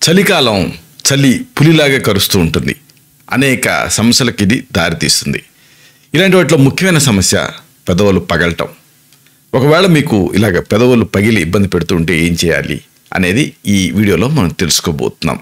చలికాలం చలి పులిలాగా కరుస్తూ ఉంటుంది అనేక సమస్యలకు ఇది దారితీస్తుంది ఇలాంటి వాటిలో ముఖ్యమైన సమస్య పెదవులు పగలటం ఒకవేళ మీకు ఇలాగ పెదవులు పగిలి ఇబ్బంది పెడుతూ ఉంటే ఏం చేయాలి అనేది ఈ వీడియోలో మనం తెలుసుకోబోతున్నాం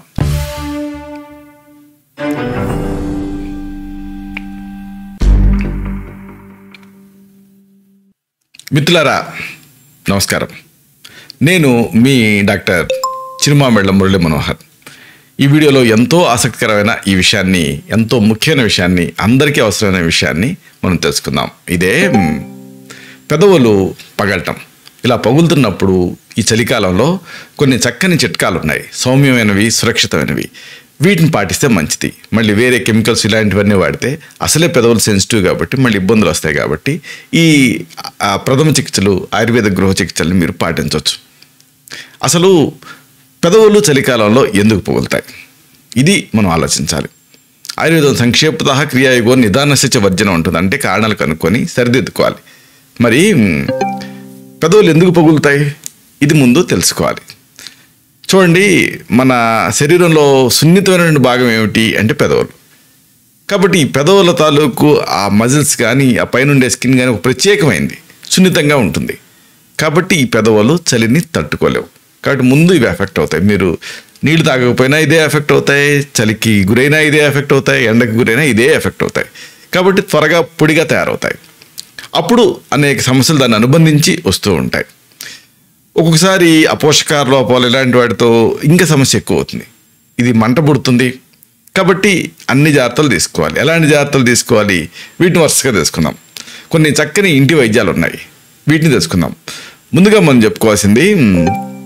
మిత్రులారా నమస్కారం నేను మీ డాక్టర్ చిరుమామెళ్ల మురళి మనోహర్ ఈ వీడియోలో ఎంతో ఆసక్తికరమైన ఈ విషయాన్ని ఎంతో ముఖ్యమైన విషయాన్ని అందరికీ అవసరమైన విషయాన్ని మనం తెలుసుకుందాం ఇదే మ్, పెదవులు పగలటం ఇలా పగులుతున్నప్పుడు ఈ చలికాలంలో కొన్ని చక్కని చిట్కాలు ఉన్నాయి సౌమ్యమైనవి సురక్షితమైనవి వీటిని పాటిస్తే మంచిది మళ్ళీ వేరే కెమికల్స్ ఇలాంటివన్నీ వాడితే అసలే పెదవులు సెన్సిటివ్ కాబట్టి మళ్ళీ ఇబ్బందులు వస్తాయి కాబట్టి ఈ ఆ, ప్రథమ చికిత్సలు ఆయుర్వేద గృహ చికిత్సలు మీరు పాటించవచ్చు అసలు పెదవులు చలికాలంలో ఎందుకు పగులుతాయి ఇది మనం ఆలోచించాలి ఆయుర్వేదం సంక్షేపత క్రియాయుగో నిదానశిచ వర్జనం ఉంటుంది అంటే కారణాలు కనుక్కొని సరిదిద్దుకోవాలి మరి మ్, పెదవులు ఎందుకు పగులుతాయి ఇది ముందు తెలుసుకోవాలి చూడండి మన శరీరంలో సున్నితమైనటువంటి భాగం ఏమిటి అంటే పెదవులు కాబట్టి ఈ పెదవుల తాలూకు ఆ మజిల్స్ కానీ ఆ పైన ఉండే స్కిన్ కానీ ఒక ప్రత్యేకమైంది సున్నితంగా ఉంటుంది కాబట్టి ఈ పెదవులు చలిని తట్టుకోలేవు కాబట్టి ముందు ఇవి ఎఫెక్ట్ అవుతాయి మీరు నీళ్లు తాగకపోయినా ఇదే ఎఫెక్ట్ అవుతాయి చలికి గురైనా ఇదే ఎఫెక్ట్ అవుతాయి ఎండకి గురైనా ఇదే ఎఫెక్ట్ అవుతాయి కాబట్టి త్వరగా పొడిగా తయారవుతాయి అప్పుడు అనేక సమస్యలు దాన్ని అనుబంధించి వస్తూ ఉంటాయి ఒక్కొక్కసారి అపోషకార లోపాలు ఇలాంటి వాటితో ఇంకా సమస్య ఎక్కువ అవుతుంది ఇది మంట పుడుతుంది కాబట్టి అన్ని జాగ్రత్తలు తీసుకోవాలి ఎలాంటి జాగ్రత్తలు తీసుకోవాలి వీటిని వరుసగా తెలుసుకుందాం కొన్ని చక్కని ఇంటి వైద్యాలు ఉన్నాయి వీటిని తెలుసుకుందాం ముందుగా మనం చెప్పుకోవాల్సింది మ్,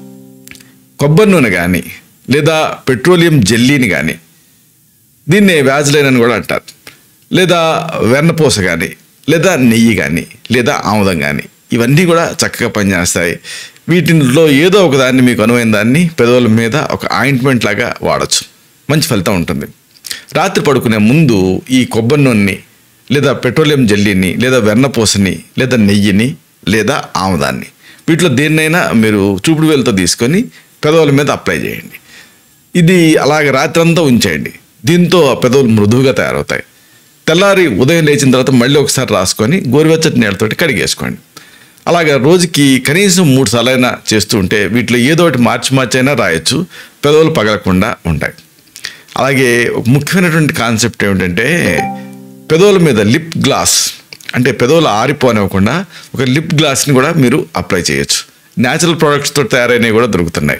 కొబ్బరి నూనె కానీ లేదా పెట్రోలియం జెల్లీని కానీ దీన్నే వ్యాజ్లైన్ అని కూడా అంటారు లేదా వెన్నపూస కానీ లేదా నెయ్యి కానీ లేదా ఆముదం కానీ ఇవన్నీ కూడా చక్కగా పనిచేస్తాయి వీటిలో ఏదో ఒక దాన్ని మీకు అనువైన దాన్ని పెదవుల మీద ఒక ఆయింట్మెంట్ లాగా వాడచ్చు మంచి ఫలితం ఉంటుంది రాత్రి పడుకునే ముందు ఈ కొబ్బరి నూనెని లేదా పెట్రోలియం జెల్లీని లేదా వెన్నపూసని లేదా నెయ్యిని లేదా ఆముదాన్ని వీటిలో దేన్నైనా మీరు చూపుడు వేలతో తీసుకొని పెదవుల మీద అప్లై చేయండి ఇది అలాగ రాత్రంతా ఉంచేయండి దీంతో ఆ పెదవులు మృదువుగా తయారవుతాయి తెల్లారి ఉదయం లేచిన తర్వాత మళ్ళీ ఒకసారి రాసుకొని గోరువెచ్చటి నీళ్ళతోటి కడిగేసుకోండి అలాగా రోజుకి కనీసం మూడు సార్లైనా చేస్తూ ఉంటే వీటిలో ఏదో ఒకటి మార్చి మార్చి అయినా రాయొచ్చు పెదవులు పగలకుండా ఉంటాయి అలాగే ఒక ముఖ్యమైనటువంటి కాన్సెప్ట్ ఏమిటంటే పెదవుల మీద లిప్ గ్లాస్ అంటే పెదవులు ఆరిపోనివ్వకుండా ఒక లిప్ గ్లాస్ని కూడా మీరు అప్లై చేయొచ్చు న్యాచురల్ ప్రోడక్ట్స్తో తయారైనవి కూడా దొరుకుతున్నాయి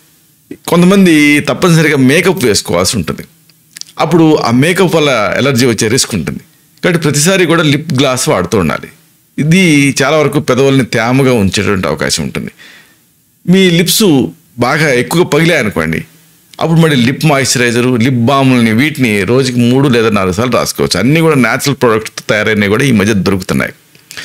కొంతమంది తప్పనిసరిగా మేకప్ వేసుకోవాల్సి ఉంటుంది అప్పుడు ఆ మేకప్ వల్ల ఎలర్జీ వచ్చే రిస్క్ ఉంటుంది కాబట్టి ప్రతిసారి కూడా లిప్ గ్లాస్ వాడుతూ ఉండాలి ఇది చాలా వరకు పెదవుల్ని తేమగా ఉంచేటువంటి అవకాశం ఉంటుంది మీ లిప్స్ బాగా ఎక్కువగా పగిలాయి అనుకోండి అప్పుడు మళ్ళీ లిప్ మాయిశ్చరైజరు లిప్ బామ్ని వీటిని రోజుకి మూడు లేదా నాలుగు సార్లు రాసుకోవచ్చు అన్నీ కూడా న్యాచురల్ ప్రోడక్ట్స్ తయారైనవి కూడా ఈ మధ్య దొరుకుతున్నాయి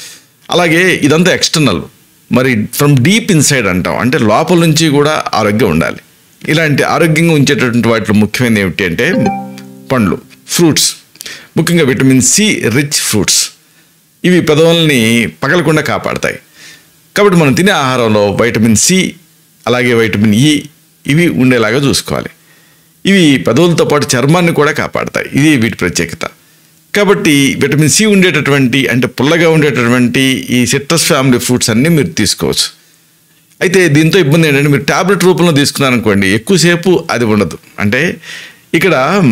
అలాగే ఇదంతా ఎక్స్టర్నల్ మరి ఫ్రమ్ డీప్ ఇన్సైడ్ అంటాం అంటే లోపల నుంచి కూడా ఆరోగ్యం ఉండాలి ఇలాంటి ఆరోగ్యంగా ఉంచేటటువంటి వాటిలో ముఖ్యమైనది ఏమిటి అంటే పండ్లు ఫ్రూట్స్ ముఖ్యంగా విటమిన్ సి రిచ్ ఫ్రూట్స్ ఇవి పెదవుల్ని పగలకుండా కాపాడతాయి కాబట్టి మనం తినే ఆహారంలో వైటమిన్ సి అలాగే వైటమిన్ ఇ ఇవి ఉండేలాగా చూసుకోవాలి ఇవి పెదవులతో పాటు చర్మాన్ని కూడా కాపాడతాయి ఇది వీటి ప్రత్యేకత కాబట్టి విటమిన్ సి ఉండేటటువంటి అంటే పుల్లగా ఉండేటటువంటి ఈ సిట్రస్ ఫ్యామిలీ ఫ్రూట్స్ అన్నీ మీరు తీసుకోవచ్చు అయితే దీంతో ఇబ్బంది ఏంటంటే మీరు ట్యాబ్లెట్ రూపంలో తీసుకున్నారనుకోండి ఎక్కువసేపు అది ఉండదు అంటే ఇక్కడ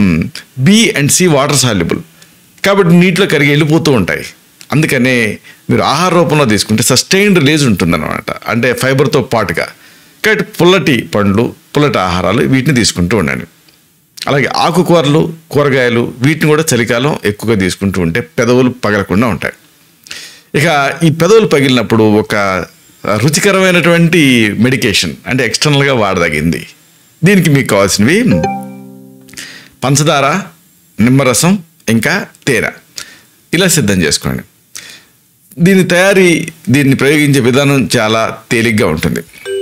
B and C water soluble కాబట్టి నీటిలో కరిగి వెళ్ళిపోతూ ఉంటాయి అందుకనే మీరు ఆహార రూపంలో తీసుకుంటే సస్టైన్డ్ రిలీజ్ ఉంటుందన్నమాట అంటే ఫైబర్తో పాటుగా కాబట్టి పుల్లటి పండ్లు పుల్లటి ఆహారాలు వీటిని తీసుకుంటూ ఉండండి అలాగే ఆకుకూరలు కూరగాయలు వీటిని కూడా చలికాలం ఎక్కువగా తీసుకుంటూ ఉంటే పెదవులు పగలకుండా ఉంటాయి ఇక ఈ పెదవులు పగిలినప్పుడు ఒక రుచికరమైనటువంటి మెడికేషన్ అంటే ఎక్స్టర్నల్గా వాడదగింది దీనికి మీకు కావాల్సినవి పంచదార నిమ్మరసం ఇంకా తేనె ఇలా సిద్ధం చేసుకోండి దీని తయారీ దీన్ని ప్రయోగించే విధానం చాలా తేలిగ్గా ఉంటుంది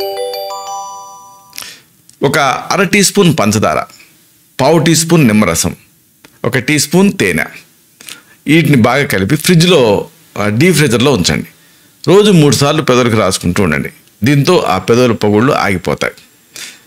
ఒక అర టీ స్పూన్ పంచదార పావు టీ స్పూన్ నిమ్మరసం ఒక టీ స్పూన్ తేనె వీటిని బాగా కలిపి ఫ్రిడ్జ్లో డీప్ ఫ్రిజర్లో ఉంచండి రోజు మూడు సార్లు పెదవులకు రాసుకుంటూ ఉండండి దీంతో ఆ పెదవుల పొగుళ్ళు ఆగిపోతాయి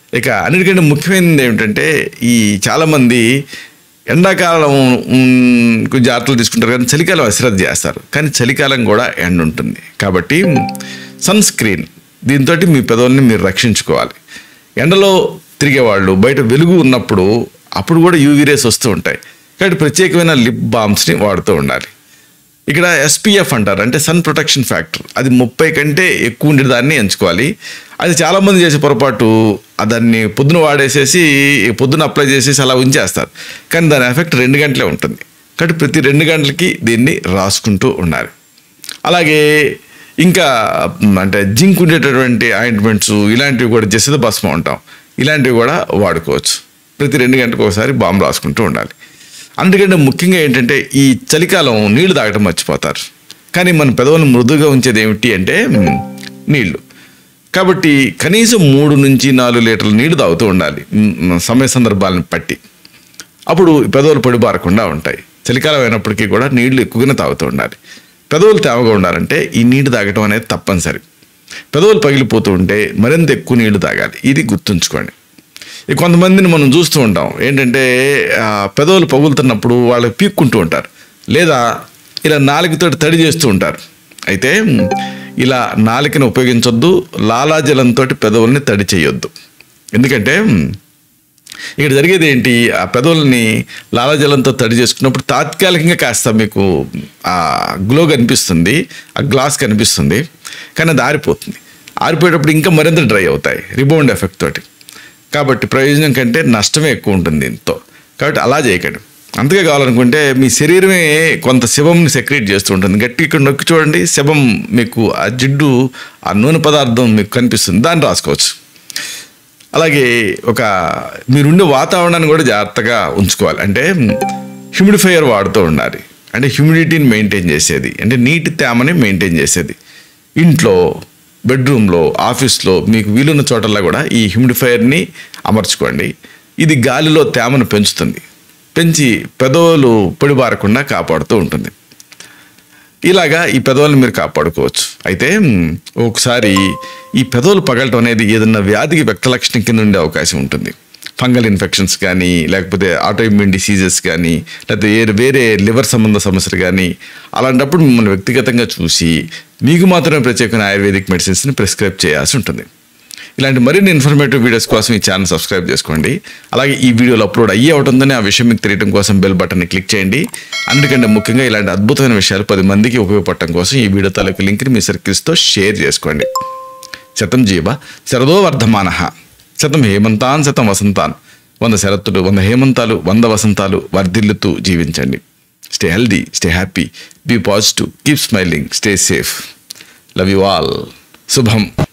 ఇక అన్నిటికంటే ముఖ్యమైనది ఏమిటంటే ఈ చాలామంది ఎండాకాలం మ్, కొంచెం జాగ్రత్తలు తీసుకుంటారు కానీ చలికాలం అశ్రద్ధ చేస్తారు కానీ చలికాలం కూడా ఎండ ఉంటుంది కాబట్టి సన్ స్క్రీన్ దీంతో మీ పెదవుల్ని మీరు రక్షించుకోవాలి ఎండలో తిరిగేవాళ్ళు బయట వెలుగు ఉన్నప్పుడు అప్పుడు కూడా యూవీ రేస్ వస్తూ ఉంటాయి కాబట్టి ప్రత్యేకమైన లిప్ బామ్స్ని వాడుతూ ఉండాలి ఇక్కడ ఎస్పీఎఫ్ అంటారు అంటే సన్ ప్రొటెక్షన్ ఫ్యాక్టర్ అది ముప్పై కంటే ఎక్కువ ఉండే దాన్ని ఎంచుకోవాలి అది చాలామంది చేసే పొరపాటు ఆ దాన్ని పొద్దున వాడేసేసి పొద్దున అప్లై చేసేసి అలా ఉంచేస్తారు కానీ దాని ఎఫెక్ట్ రెండు గంటలే ఉంటుంది కాబట్టి ప్రతి రెండు గంటలకి దీన్ని రాసుకుంటూ ఉండాలి అలాగే ఇంకా మ్, అంటే జింక్ ఉండేటటువంటి ఆయింట్మెంట్స్ ఇలాంటివి కూడా జసిద భస్మం ఉంటాం ఇలాంటివి కూడా వాడుకోవచ్చు ప్రతి రెండు గంటలకు ఒకసారి బాంబు రాసుకుంటూ ఉండాలి అందుకంటే ముఖ్యంగా ఏంటంటే ఈ చలికాలం నీళ్లు తాగటం మర్చిపోతారు కానీ మన పెదవులను మృదువుగా ఉంచేది ఏమిటి అంటే మ్, నీళ్లు కాబట్టి కనీసం మూడు నుంచి నాలుగు లీటర్ల నీళ్లు తాగుతూ ఉండాలి మ్, సమయ సందర్భాలను బట్టి అప్పుడు పెదవులు పొడిబారకుండా ఉంటాయి చలికాలం అయినప్పటికీ కూడా నీళ్లు ఎక్కువగానే తాగుతూ ఉండాలి పెదవులు తేవగా ఉండాలంటే ఈ నీళ్లు తాగటం అనేది తప్పనిసరి పెదవులు పగిలిపోతూ ఉంటే మరింత ఎక్కువ నీళ్లు తాగాలి ఇది గుర్తుంచుకోండి ఈ కొంతమందిని మనం చూస్తూ ఉంటాం ఏంటంటే ఆ, పెదవులు పగులుతున్నప్పుడు వాళ్ళు పీక్కుంటూ ఉంటారు లేదా ఇలా నాలుగుతోటి తడి చేస్తూ ఉంటారు అయితే మ్, ఇలా నాలుకని ఉపయోగించొద్దు లాలాజలంతో పెదవుల్ని తడి చేయొద్దు ఎందుకంటే మ్, ఇక్కడ జరిగేది ఏంటి ఆ పెదవుల్ని లాలాజలంతో తడి చేసుకున్నప్పుడు తాత్కాలికంగా కాస్త మీకు ఆ గ్లో కనిపిస్తుంది ఆ గ్లాస్ కనిపిస్తుంది కానీ అది ఆరిపోతుంది ఆరిపోయేటప్పుడు ఇంకా మరింత డ్రై అవుతాయి రిబౌండ్ ఎఫెక్ట్ తోటి కాబట్టి ప్రయోజనం కంటే నష్టమే ఎక్కువ ఉంటుంది దీంతో కాబట్టి అలా చేయకండి అంతగా కావాలనుకుంటే మీ శరీరమే కొంత శివంని సెక్రేట్ చేస్తూ ఉంటుంది గట్టి ఇక్కడ నొక్కి చూడండి శివం మీకు ఆ జిడ్డు ఆ నూనె పదార్థం మీకు కనిపిస్తుంది దాన్ని రాసుకోవచ్చు అలాగే ఒక మీరుండే వాతావరణాన్ని కూడా జాగ్రత్తగా ఉంచుకోవాలి అంటే హ్యూమిడిఫైయర్ వాడుతూ ఉండాలి అంటే హ్యూమిడిటీని మెయింటైన్ చేసేది అంటే నీటి తేమని మెయింటైన్ చేసేది ఇంట్లో బెడ్రూమ్లో ఆఫీస్లో మీకు వీలున్న చోటల్లో కూడా ఈ హ్యూమిడిఫైయర్ని అమర్చుకోండి ఇది గాలిలో తేమను పెంచుతుంది పెంచి పెదవులు పొడిబారకుండా కాపాడుతూ ఉంటుంది ఇలాగా ఈ పెదవులను మీరు కాపాడుకోవచ్చు అయితే మ్, ఒకసారి ఈ పెదవులు పగలటం అనేది ఏదన్నా వ్యాధికి వ్యక్త లక్షణం కింద ఉండే అవకాశం ఉంటుంది ఫంగల్ ఇన్ఫెక్షన్స్ కానీ లేకపోతే ఆటోఇమ్యూన్ డిసీజెస్ కానీ లేకపోతే ఏ వేరే లివర్ సంబంధ సమస్యలు కానీ అలాంటప్పుడు మిమ్మల్ని వ్యక్తిగతంగా చూసి మీకు మాత్రమే ప్రత్యేకమైన ఆయుర్వేదిక్ మెడిసిన్స్ని ప్రిస్క్రైబ్ చేయాల్సి ఉంటుంది ఇలాంటి మరిన్ని ఇన్ఫర్మేటివ్ వీడియోస్ కోసం ఈ ఛానల్ సబ్స్క్రైబ్ చేసుకోండి అలాగే ఈ వీడియోలు అప్లోడ్ అయ్యే ఉంటుందని ఆ విషయం మీకు తెలియడం కోసం బెల్ బటన్ని క్లిక్ చేయండి అందుకంటే ముఖ్యంగా ఇలాంటి అద్భుతమైన విషయాలు పది మందికి ఉపయోగపడటం కోసం ఈ వీడియో తాలూకు లింక్ని మీ సర్కిల్స్తో షేర్ చేసుకోండి శతం జీవ శరదో వర్ధమాన శతం హేమంతాన్ శతం వసంతాన్ వంద శరత్తులు వంద హేమంతాలు వంద వసంతాలు వర్ధిల్లుతూ జీవించండి stay healthy stay happy be positive keep smiling stay safe love you all శుభం